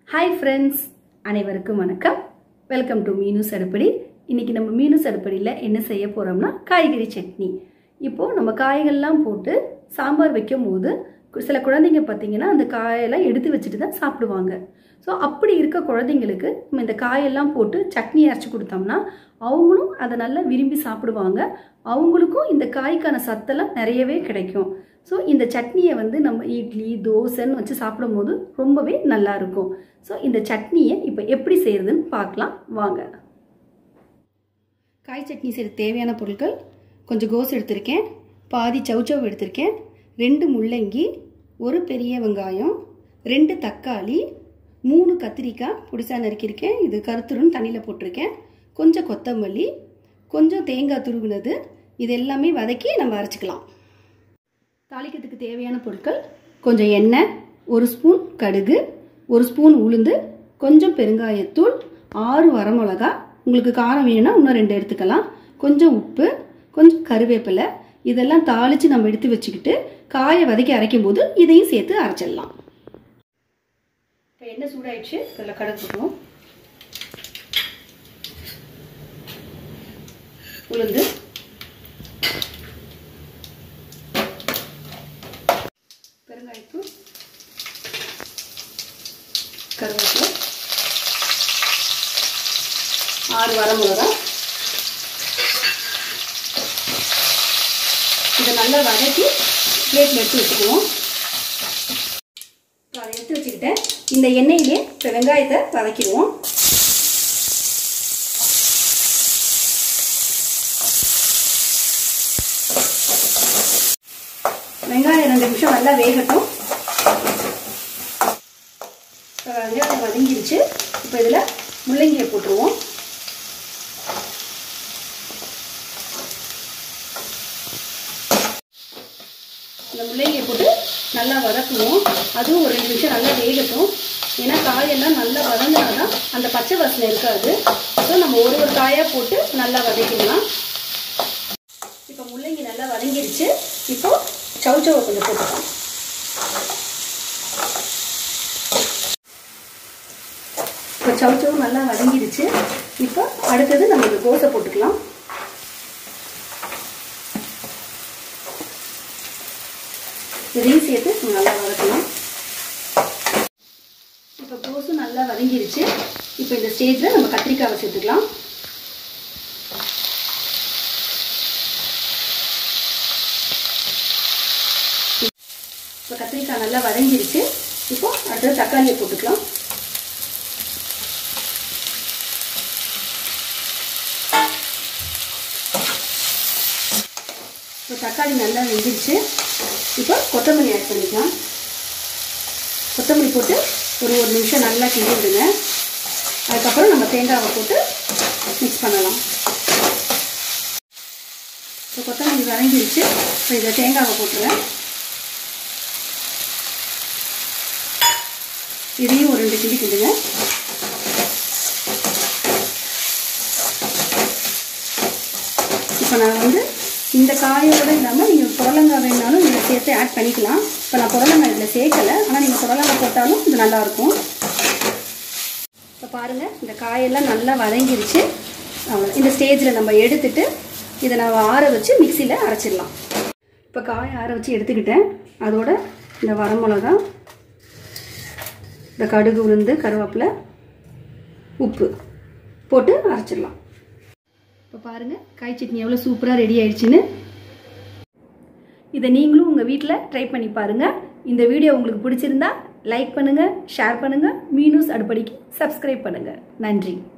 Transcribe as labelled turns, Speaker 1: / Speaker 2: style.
Speaker 1: hi friends அனைவருக்கும் வணக்கம் welcome to Meenu's அடுப்படி இன்னைக்கு நம்ம மீனூஸ் அடுப்படியில் என்ன செய்ய போகிறோம்னா காய்கறி சட்னி இப்போது நம்ம காய்கள்லாம் போட்டு சாம்பார் வைக்கும் போது கு- சில குழந்தைங்க பார்த்தீங்கன்னா அந்த காயெல்லாம் எடுத்து வச்சுட்டு தான் சாப்பிடுவாங்க ஸோ அப்படி இருக்க குழந்தைங்களுக்கு நம்ம இந்த காயெல்லாம் போட்டு சட்னி அரைச்சி கொடுத்தோம்னா அவங்களும் அதை நல்லா விரும்பி சாப்பிடுவாங்க அவங்களுக்கும் இந்த காய்க்கான சத்தெல்லாம் நிறையவே கிடைக்கும் ஸோ இந்த சட்னியை வந்து நம்ம இட்லி தோசைன்னு வச்சு சாப்பிடும்போது ரொம்பவே நல்லா இருக்கும் ஸோ இந்த சட்னியை இப்போ எப்படி செய்யறதுன்னு பார்க்கலாம் வாங்க காய் சட்னி செய்ய தேவையான பொருட்கள் கொஞ்சம் கோஸ் எடுத்திருக்கேன் பாதி சவுச்சவ் எடுத்திருக்கேன் ரெண்டு முள்ளங்கி ஒரு பெரிய வெங்காயம் ரெண்டு தக்காளி மூணு கத்திரிக்காய் புடிசாக நறுக்கியிருக்கேன் இது கருத்துருன்னு தண்ணியில் போட்டிருக்கேன் கொஞ்சம் கொத்தமல்லி கொஞ்சம் தேங்காய் துருவினது இது எல்லாமே வதக்கி நம்ம அரைச்சிக்கலாம் தாளிக்கிறதுக்கு தேவையான பொருட்கள் கொஞ்சம் எண்ணெய் ஒரு ஸ்பூன் கடுகு ஒரு ஸ்பூன் உளுந்து கொஞ்சம் பெருங்காயத்தூள் ஆறு வரமிளகா உங்களுக்கு காரம் வேணும்னா இன்னும் ரெண்டு எடுத்துக்கலாம் கொஞ்சம் உப்பு கொஞ்சம் கருவேப்பிலை இதெல்லாம் தாளித்து நம்ம எடுத்து வச்சுக்கிட்டு காயை வதக்கி அரைக்கும் போது இதையும் சேர்த்து அரைச்சிடலாம் இப்போ எண்ணெய் சூடாயிடுச்சு இதில் கடுகு போட்டுருவோம் உளுந்து பெருங்காயத்தூள் கருவேப்பிலை ஆறு வரமிளகா இதை நல்லா வதக்கி பிளேட்டில் எடுத்து வச்சுக்குவோம் இப்போ அதை எடுத்து வச்சுக்கிட்டேன் இந்த எண்ணெயிலே இப்போ வெங்காயத்தை வதக்கிடுவோம் வெங்காயம் ரெண்டு நிமிஷம் நல்லா வேகட்டும் இப்போ வெங்காயம் வதங்கிருச்சு இப்போ இதில் முள்ளங்கியை போட்டுருவோம் இந்த முள்ளங்கியை போட்டு நல்லா வதக்குவோம் அதுவும் ஒரு ரெண்டு நிமிஷம் நல்லா வேகட்டும் ஏன்னா காயெல்லாம் நல்லா வதங்கினா தான் அந்த பச்சை வாசனை இருக்காது ஸோ நம்ம ஒரு ஒரு காயாக போட்டு நல்லா வதக்கிடலாம் இப்போ முள்ளங்கி நல்லா வதங்கிருச்சு இப்போ சவுச்சவை கொஞ்சம் போட்டுக்கலாம் இப்போ சவுச்சவும் நல்லா வதங்கிருச்சு இப்போ அடுத்தது நம்ம இந்த கோஸை போட்டுக்கலாம் இதையும் சேர்த்து நல்லா வதக்கலாம் இப்போ கோஸும் நல்லா வதங்கிருச்சு இப்போ இந்த ஸ்டேஜில் நம்ம கத்திரிக்காவை சேர்த்துக்கலாம் இப்போ கத்திரிக்காய் நல்லா வதங்கிருச்சு இப்போ அடுத்தது தக்காளியை போட்டுக்கலாம் இப்போ தக்காளி நல்லா வெந்துருச்சு இப்போ கொத்தமல்லி ஆட் பண்ணிக்கலாம் கொத்தமல்லி போட்டு ஒரு ஒரு நிமிஷம் நல்லா கிண்டி விடுங்க அதுக்கப்புறம் நம்ம தேங்காவை போட்டு மிக்ஸ் பண்ணலாம் இப்போ கொத்தமல்லி வதங்கிருச்சு இப்போ இதை தேங்காவை போட்டுருவேன் இதையும் ஒரு ரெண்டு கிண்டி கிண்டுங்க இப்போ நான் வந்து இந்த காயோடு இல்லாமல் நீங்கள் புடலங்காய் வேணாலும் நீங்கள் சேர்த்து ஆட் பண்ணிக்கலாம் இப்போ நான் புடலங்காய் இதில் சேர்க்கலை ஆனால் நீங்கள் புடலங்காய் போட்டாலும் இது நல்லாயிருக்கும் இப்போ பாருங்கள் இந்த காயெல்லாம் நல்லா வதங்கிருச்சு அவ்வளோ இந்த ஸ்டேஜில் நம்ம எடுத்துட்டு இதை நம்ம ஆற வச்சு மிக்சியில் அரைச்சிடலாம் இப்போ காயை ஆற வச்சு எடுத்துக்கிட்டேன் அதோட இந்த வரமிளகா இந்த கடுகு உளுந்து கருவேப்பிலை உப்பு போட்டு அரைச்சிடலாம் இப்போ பாருங்கள் காய் சட்னி எவ்வளோ சூப்பராக ரெடி ஆயிடுச்சுன்னு இதை நீங்களும் உங்கள் வீட்டில் ட்ரை பண்ணி பாருங்கள் இந்த வீடியோ உங்களுக்கு பிடிச்சிருந்தா லைக் பண்ணுங்கள் ஷேர் பண்ணுங்கள் மீனூஸ் அடுப்படிக்கு சப்ஸ்கிரைப் பண்ணுங்கள் நன்றி